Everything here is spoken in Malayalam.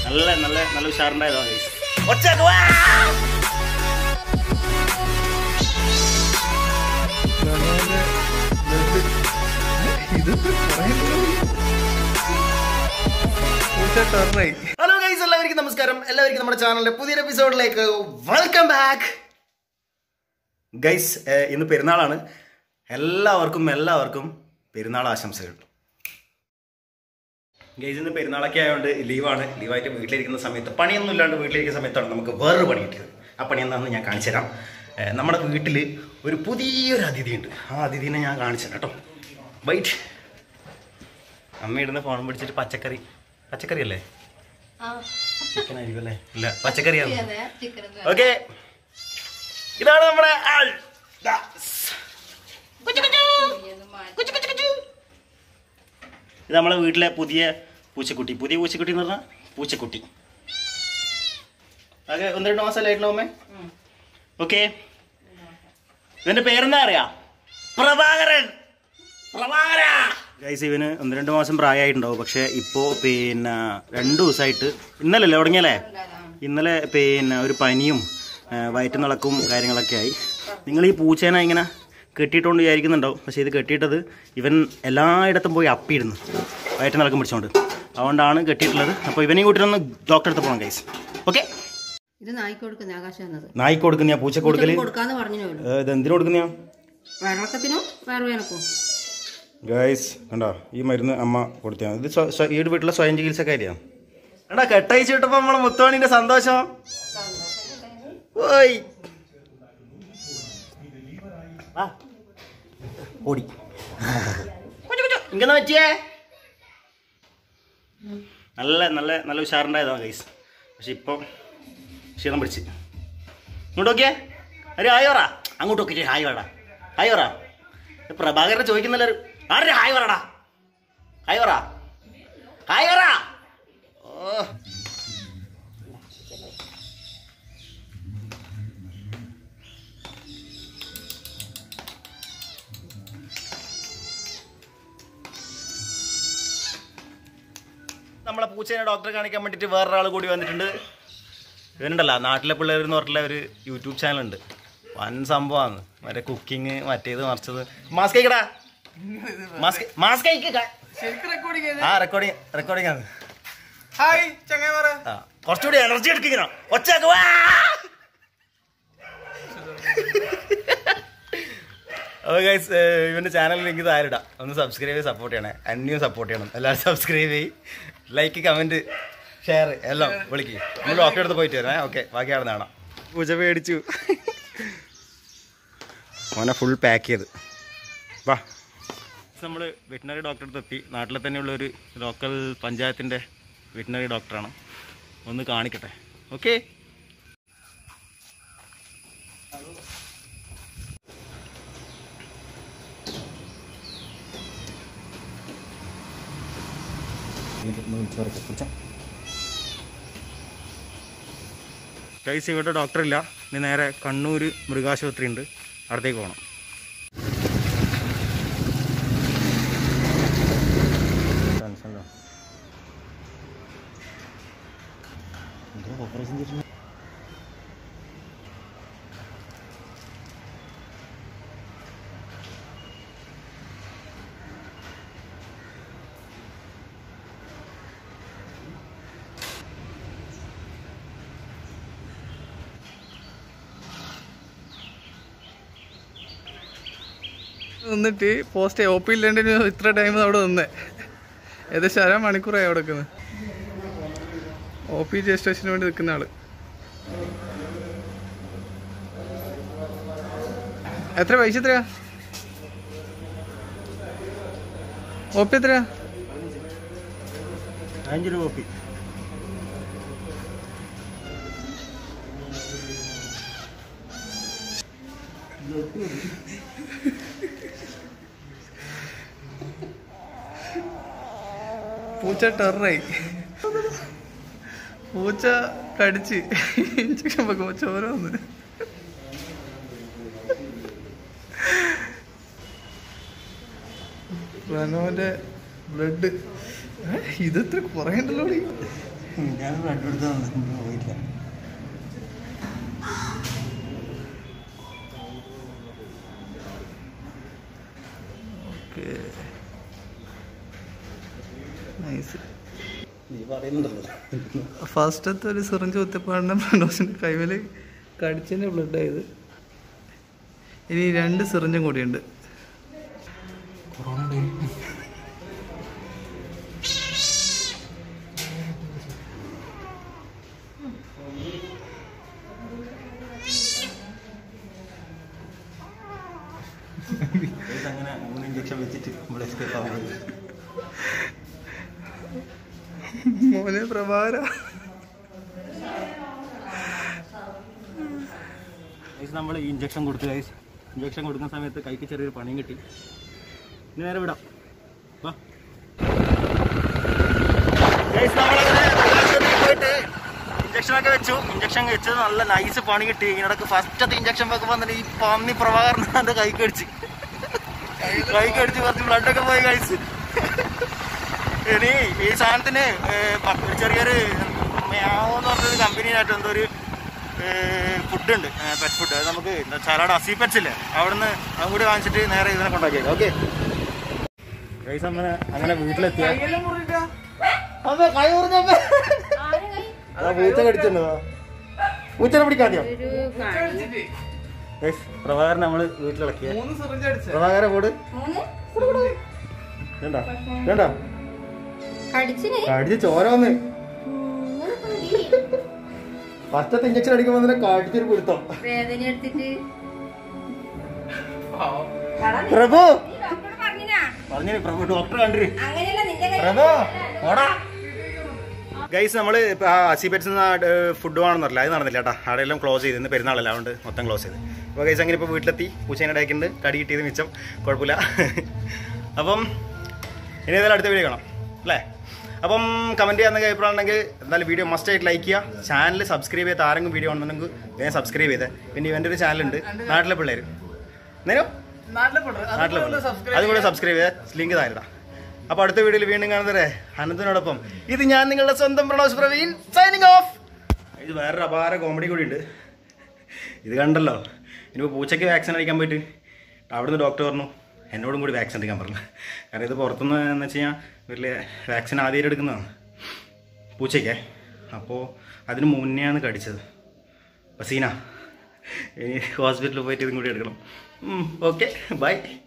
നല്ല നല്ല നല്ല ഉഷാറുണ്ടായതോ ഗൈസ് ഹലോ ഗൈസ് എല്ലാവർക്കും നമസ്കാരം എല്ലാവർക്കും നമ്മുടെ ചാനലിന്റെ പുതിയൊരു എപ്പിസോഡിലേക്ക് വെൽക്കം ബാക്ക് ഗൈസ് ഇന്ന് പെരുന്നാളാണ് എല്ലാവർക്കും എല്ലാവർക്കും പെരുന്നാൾ ആശംസകൾ ഗൈസ് ഇന്ന് പെരുന്നാളൊക്കെ ആയതുകൊണ്ട് ലീവാണ് ലീവായിട്ട് വീട്ടിലിരിക്കുന്ന സമയത്ത് പണിയൊന്നും ഇല്ലാണ്ട് വീട്ടിലിരിക്കുന്ന സമയത്താണ് നമുക്ക് വേറൊരു പണി കിട്ടിയത് ആ പണി എന്താണെന്ന് ഞാൻ കാണിച്ചു തരാം ഏ, നമ്മുടെ വീട്ടിൽ ഒരു പുതിയൊരു അതിഥിയുണ്ട് ആ അതിഥീനെ ഞാൻ കാണിച്ചു തരാം കേട്ടോ വൈറ്റ് അമ്മ ഇടുന്ന ഫോൺ പിടിച്ചിട്ട് പച്ചക്കറി പച്ചക്കറി അല്ലേ ചിക്കൻ ആയിരിക്കും അല്ലേ ഇല്ല പച്ചക്കറിയാണ് ഓക്കെ ഇതാണ് നമ്മുടെ ആൾ ദാസ്. ഇത് നമ്മളെ വീട്ടിലെ പുതിയ പൂച്ചക്കുട്ടി പുതിയ പൂച്ചക്കുട്ടി എന്ന് പറഞ്ഞാൽ പൂച്ചക്കുട്ടി ഓക്കെ ഒന്ന് രണ്ട് മാസമല്ലായിട്ടുണ്ടോ അമ്മേ ഓക്കെ ഇവന്റെ പേരെന്താ അറിയാ പ്രഭാകരൻ പ്രഭാകര ഗൈസ് ഇവന് ഒന്ന് രണ്ട് മാസം പ്രായമായിട്ടുണ്ടാവും പക്ഷെ ഇപ്പോൾ പിന്നെ രണ്ട് ദിവസമായിട്ട് ഇന്നലല്ലേ തുടങ്ങിയല്ലേ ഇന്നലെ പിന്നെ ഒരു പനിയും വയറ്റുനിളക്കും കാര്യങ്ങളൊക്കെ ആയി നിങ്ങൾ ഈ പൂച്ചേനെ ഇങ്ങനെ കെട്ടിയിട്ടുകൊണ്ട് വിചാരിക്കുന്നുണ്ടാവും പക്ഷേ ഇത് കെട്ടിയിട്ടത് ഇവൻ എല്ലായിടത്തും പോയി അപ്പിയിടുന്നു വയറ്റുനിളക്കം പിടിച്ചോണ്ട് അതുകൊണ്ടാണ് കെട്ടിയിട്ടുള്ളത് അപ്പോൾ ഇവനെയും കൂട്ടിട്ടൊന്ന് ഡോക്ടറെ അടുത്ത് പോകണം ഗൈസ് ഓക്കെ ഇത് നായ്ക്ക് കൊടുക്കുന്ന ആകാശം എന്നത് നായിക്ക് കൊടുക്കുന്ന പൂച്ച കൊടുക്കല് കൊടുക്കാന്ന് പറഞ്ഞു ഏ, ഇത് എന്തിനു കൊടുക്കുന്ന വയറിളക്കത്തിനോ വയറുവേനക്കോ ഗൈസ് കണ്ടോ ഈ മരുന്ന് അമ്മ കൊടുത്താ ഇത് സ്വ- സ്വ- ഈ വീട്ടിലെ സ്വയം ചികിത്സക്കാരിയാണ് എടാ കെട്ടയച്ചു വിട്ടപ്പോ നമ്മളെ മുത്തോണിന്റെ സന്തോഷം ഓയ് ആ. ഓടി ഇങ്ങനെ പറ്റിയേ നല്ല നല്ല നല്ല ഉഷാറുണ്ടായതാ ഗൈസ് പക്ഷെ ഇപ്പൊ ക്ഷീണം പിടിച്ച് ഇങ്ങോട്ട് നോക്കിയേ ഒരു ഹായ് പറ അങ്ങോട്ട് നോക്കിയിട്ട് ഹായ് പറടാ ഹായ് പറ പ്രഭാകരനെ ചോദിക്കുന്നില്ല ആരുടെ ഹായ് പറടാ ഹായ് പറ ഹായ് പറ ഓ നമ്മളെ പൂച്ചേനെ ഡോക്ടറെ കാണിക്കാൻ വേണ്ടിയിട്ട് വേറൊരാൾ കൂടി വന്നിട്ടുണ്ട് ഇവനുണ്ടല്ലോ നാട്ടിലെ പിള്ളേർ എന്ന് പറഞ്ഞിട്ടുള്ള ഒരു യൂട്യൂബ് ചാനലുണ്ട് വൻ സംഭവമാണ് മറ്റേ കുക്കിങ് മറ്റേത് മറിച്ചത് മാസ്ക് കഴിക്കടാ മാസ്ക് മാസ്ക് കഴിക്ക ആ റെക്കോർഡിങ് റെക്കോർഡിംഗ് ആണ് ഹായ് ചങ്ങായിമാരെ ആ കുറച്ചുകൂടി എനർജി എടുക്കണം ഒച്ചക്ക് വാ അപ്പോൾ ഗൈസ് ഇവൻ്റെ ചാനൽ ലിങ്ക് താരിടാം ഒന്ന് സബ്സ്ക്രൈബ് ചെയ്ത് സപ്പോർട്ട് ചെയ്യണേ അന്യം സപ്പോർട്ട് ചെയ്യണം എല്ലാവരും സബ്സ്ക്രൈബ് ചെയ്യ് ലൈക്ക് കമൻറ്റ് ഷെയർ എല്ലാം വിളിക്ക് നമ്മൾ ഡോക്ടറെ അടുത്ത് പോയിട്ട് വരാം ഓക്കെ ബാക്കി അവിടെ കാണാം പൂജ പേടിച്ചു മോനെ ഫുൾ പാക്ക് ചെയ്ത് വാ നമ്മൾ വെറ്റിനറി ഡോക്ടറെ അടുത്ത് എത്തി നാട്ടിലെ തന്നെയുള്ള ഒരു ലോക്കൽ പഞ്ചായത്തിൻ്റെ വെറ്റിനറി ഡോക്ടറാണ് ഒന്ന് കാണിക്കട്ടെ ഓക്കെ കൈസ് ഇവിടെ ഡോക്ടർ ഇല്ല ഇനി നേരെ കണ്ണൂർ മൃഗാശുപത്രി ഉണ്ട് അവിടത്തേക്ക് പോകണം നിന്നിട്ട് പോസ്റ്റ് ഒ പി ഇല്ലാണ്ടിന് ഇത്ര ടൈം അവിടെ നിന്നേ ഏകദേശം അര മണിക്കൂറായി അവിടെ നിൽക്കുന്നത് ഒ പി രജിസ്ട്രേഷന് വേണ്ടി നിൽക്കുന്ന ആള് എത്ര പൈസ എത്രയാ ഒ പി എത്രയാ അഞ്ച് രൂപ കോപ്പി പൂച്ച ടെററായി പൂച്ച കടിച്ച് ഇഞ്ചക്ഷൻ വെക്കുമ്പോ ചോര വന്ന് റനോന്റെ ബ്ലഡ് ഇതെത്ര കുറേ ഉണ്ടല്ലോ ഞാൻ ബ്ലഡ് എടുത്തു പോയില്ല ഓക്കെ നൈസ് നീ പറയുന്നുണ്ടല്ലോ ഫസ്റ്റത്തെ ഒരു സിറിഞ്ച് കുത്തിപ്പാടിൻ്റെ പ്രണ്ടോസിൻ്റെ കൈവിൽ കടിച്ചതിൻ്റെ ബ്ലഡ് ആയത് ഇനി രണ്ട് സിറിഞ്ചും കൂടിയുണ്ട് കൊറോണ അങ്ങനെ മൂന്ന് ഇഞ്ചക്ഷൻ വെച്ചിട്ട് ഇവിടെ എസ്കേപ്പ് ആവുന്നത് മോനെ പ്രഭാര നമ്മൾ ഈ ഇഞ്ചക്ഷൻ കൊടുത്തു ഗൈസ് ഇഞ്ചക്ഷൻ കൊടുക്കുന്ന സമയത്ത് കൈക്ക് ചെറിയൊരു പണിയും കിട്ടി ഇനി നേരെ വിടാം വാ Guys, നമ്മളങ്ങനെ ആശുപത്രിയിൽ പോയിട്ട് ഇഞ്ചക്ഷൻ ഒക്കെ വെച്ചു ഇഞ്ചക്ഷൻ വെച്ചത് നല്ല നൈസ് പണി കിട്ടി ഇതിനിടക്ക് ഫസ്റ്റത്തെ ഇഞ്ചക്ഷൻ വെക്കുമ്പോൾ തന്നെ ഈ പന്നി പ്രഭാകരൻ കൈ കടിച്ച് കൈ കടിച്ച് കുറച്ച് ബ്ലഡ് ഒക്കെ പോയി കഴിച്ച് ഇനി ഈ സാധനത്തിന് ഏർ, പ- ചെറിയൊരു മ്യാവോ എന്ന് പറഞ്ഞൊരു കമ്പനിയായിട്ട് എന്തോ ഒരു ഫുഡ് ഉണ്ട് പെറ്റ് ഫുഡ് അത് നമുക്ക് എന്താ ചാലാട് അസി പെറ്റ്സ് ഇല്ലേ അവിടുന്ന് അതും കൂടി വാങ്ങിച്ചിട്ട് നേരെ ഇതിനെ കൊണ്ടാക്കിയേക്കാം ഓക്കെ ഗൈസ് അങ്ങനെ അങ്ങനെ വീട്ടിലെത്തിയ അതെ കൈ മുറിഞ്ഞപ്പോ അതാ പൂച്ച കടിച്ചിട്ടുണ്ടോ പൂച്ചനെ പിടിക്കാതെയോ ഗൈസ് പ്രഭാകരൻ നമ്മള് വീട്ടിലിളക്കിയ മൂന്ന് സിറിഞ്ച് അടിച്ച പ്രഭാകരൻ കൂട് വേണ്ട വേണ്ട കടിച്ചിന് കടിച്ച് ചോര വന്ന് ഫസ്റ്റത്തെ ഇഞ്ചക്ഷൻ അടിക്കുമ്പോൾ തന്നെ കടിച്ചൊരു പിടുത്തം വേദന എടുത്തിട്ട് പ്രഭു ഡോക്ടറോട് പറഞ്ഞിനാ പറഞ്ഞു പ്രഭു ഡോക്ടർ കണ്ടിര് അങ്ങനെയല്ല നിന്റെ കൈ പ്രഭു ഓടാ ഗൈസ് നമ്മൾ ആ അസിബെറ്റ്സ് ഫുഡ് വേണമെന്ന് പറഞ്ഞില്ല അത് നടന്നില്ല കേട്ടോ അവിടെ എല്ലാം ക്ലോസ് ചെയ്ത് ഇന്ന് പെരുന്നാളല്ല അതുകൊണ്ട് മൊത്തം ക്ലോസ് ചെയ്ത് അപ്പോൾ ഗൈസ് അങ്ങനെ ഇപ്പോൾ വീട്ടിലെത്തി പൂച്ചേനെ ഇടയ്ക്കുണ്ട് കടി കിട്ടിയത് മിച്ചം കുഴപ്പമില്ല അപ്പം ഇനി ഏതായാലും അടുത്ത വീഡിയോ കാണാം അല്ലേ അപ്പം കമൻറ്റ് ചെയ്യാൻ അഭിപ്രായം ഉണ്ടെങ്കിൽ എന്തായാലും വീഡിയോ മസ്റ്റ് ആയിട്ട് ലൈക്ക് ചെയ്യുക ചാനൽ സബ്സ്ക്രൈബ് ചെയ്ത് ആരെങ്കിലും വീഡിയോ ആണെന്നുണ്ടെങ്കിൽ ഞാൻ സബ്സ്ക്രൈബ് ചെയ്തേ പിന്നെ ഇവൻ്റെ ഒരു ചാനലുണ്ട് നാട്ടിലെ പിള്ളേർ നേരോ നാട്ടിലെ പിള്ളേർ നാട്ടിലെ അതും കൂടെ സബ്സ്ക്രൈബ് ചെയ്ത് ലിങ്ക് താഴെ അപ്പൊ അടുത്ത വീഡിയോയിൽ വീണ്ടും കാണുന്നവരെ അനന്തനോടൊപ്പം ഇത് ഞാൻ നിങ്ങളുടെ സ്വന്തം പ്രണോസ് പ്രവീൺ സൈനിങ് ഓഫ് ഇത് വേറൊരു അപാര കോമഡി കൂടി ഉണ്ട് ഇത് കണ്ടല്ലോ ഇനിയിപ്പോൾ പൂച്ചയ്ക്ക് വാക്സിൻ അടിക്കാൻ പോയിട്ട് അവിടുന്ന് ഡോക്ടർ പറഞ്ഞു എന്നോടും കൂടി വാക്സിൻ അടിക്കാൻ പറഞ്ഞു കാരണം ഇത് പുറത്തുനിന്ന് എന്ന് വെച്ച് കഴിഞ്ഞാൽ വലിയ വാക്സിൻ ആദ്യമായിട്ട് എടുക്കുന്നതാണ് പൂച്ചയ്ക്കേ അപ്പോൾ അതിന് മുന്നെയാണ് കടിച്ചത് ബസീന ഇനി ഹോസ്പിറ്റലിൽ പോയിട്ട് ഇതും കൂടി എടുക്കണം ഓക്കെ ബൈ